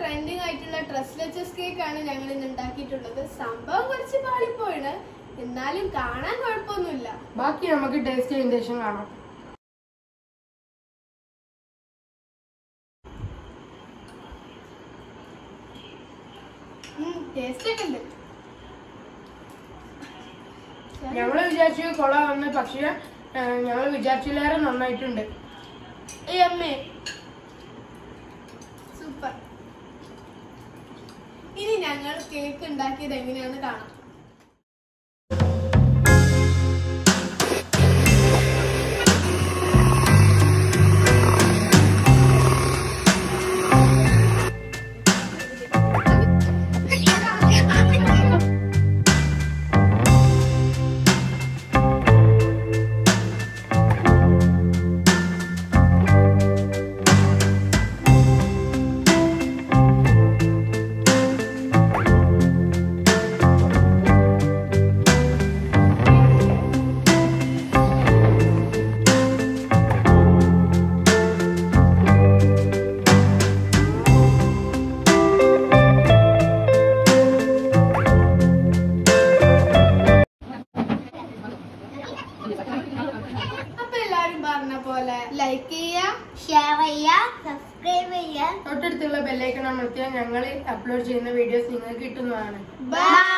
trending ആയിട്ടുള്ള tres leches cake ആണ് ഞങ്ങൾ ഇന്ന് ഉണ്ടാക്കിയിട്ടുള്ളത് സംഭവം കുറച്ച് പാളിപ്പോയാണ് എന്നാലും കാണാൻ കുഴപ്പമൊന്നുമില്ല ബാക്കി നമുക്ക് ടേസ്റ്റ് ചെയ്തതിന് ശേഷം കാണാം ടേസ്റ്റ് ഒക്കെ ഉണ്ട് ഞങ്ങൾ വിചാരിച്ചു കൊള വന്ന് പക്ഷേ ഞങ്ങൾ വിചാരിച്ചില്ലാരും നന്നായിട്ടുണ്ട് ഈ അമ്മേ സൂപ്പർ ഇനി ഞങ്ങൾ കേക്ക് ഉണ്ടാക്കിയത് എങ്ങനെയാണെന്ന് കാണാം അപ്പൊ എല്ലാരും പറഞ്ഞ പോലെ ലൈക്ക് ചെയ്യാ ഷെയർ ചെയ്യുക സബ്സ്ക്രൈബ് ചെയ്യുക തൊട്ടടുത്തുള്ള ബെല്ലൈക്കൺ അമർത്തിയാൽ ഞങ്ങൾ അപ്ലോഡ് ചെയ്യുന്ന വീഡിയോസ് നിങ്ങൾക്ക് കിട്ടുന്നതാണ് ബൈ